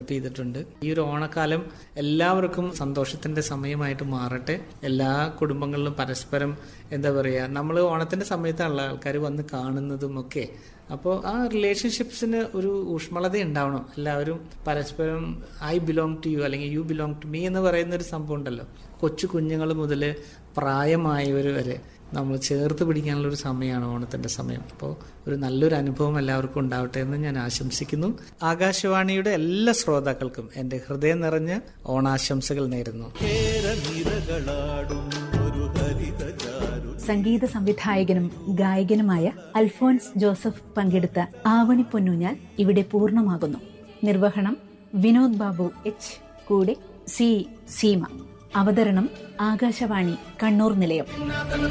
ചെയ്തിട്ടുണ്ട് ഈ ഒരു ഓണക്കാലം എല്ലാവർക്കും സന്തോഷത്തിന്റെ സമയമായിട്ട് മാറട്ടെ എല്ലാ കുടുംബങ്ങളിലും പരസ്പരം എന്താ പറയുക നമ്മൾ ഓണത്തിന്റെ സമയത്താണല്ലോ ആൾക്കാർ വന്ന് കാണുന്നതും ഒക്കെ അപ്പോൾ ആ റിലേഷൻഷിപ്സിന് ഒരു ഊഷ്മളത ഉണ്ടാവണം എല്ലാവരും പരസ്പരം ഐ ബിലോങ് ടു യു അല്ലെങ്കിൽ യു ബിലോങ് ടു മീ എന്ന് പറയുന്ന ഒരു സംഭവം ഉണ്ടല്ലോ കൊച്ചു കുഞ്ഞുങ്ങൾ മുതൽ പ്രായമായവർ വരെ നമ്മൾ ചേർത്ത് പിടിക്കാനുള്ള ഒരു സമയമാണ് ഓണത്തിന്റെ സമയം അപ്പോൾ ഒരു നല്ലൊരു അനുഭവം എല്ലാവർക്കും ഉണ്ടാവട്ടെ എന്ന് ഞാൻ ആശംസിക്കുന്നു ആകാശവാണിയുടെ എല്ലാ ശ്രോതാക്കൾക്കും എൻ്റെ ഹൃദയം നിറഞ്ഞ ഓണാശംസകൾ നേരുന്നു സംഗീത സംവിധായകനും ഗായകനുമായ അൽഫോൻസ് ജോസഫ് പങ്കെടുത്ത ആവണി പൊന്നൂഞ്ഞാൽ ഇവിടെ പൂർണ്ണമാകുന്നു നിർവഹണം വിനോദ് ബാബു എച്ച് കൂടെ സി സീമ അവതരണം ആകാശവാണി കണ്ണൂർ നിലയം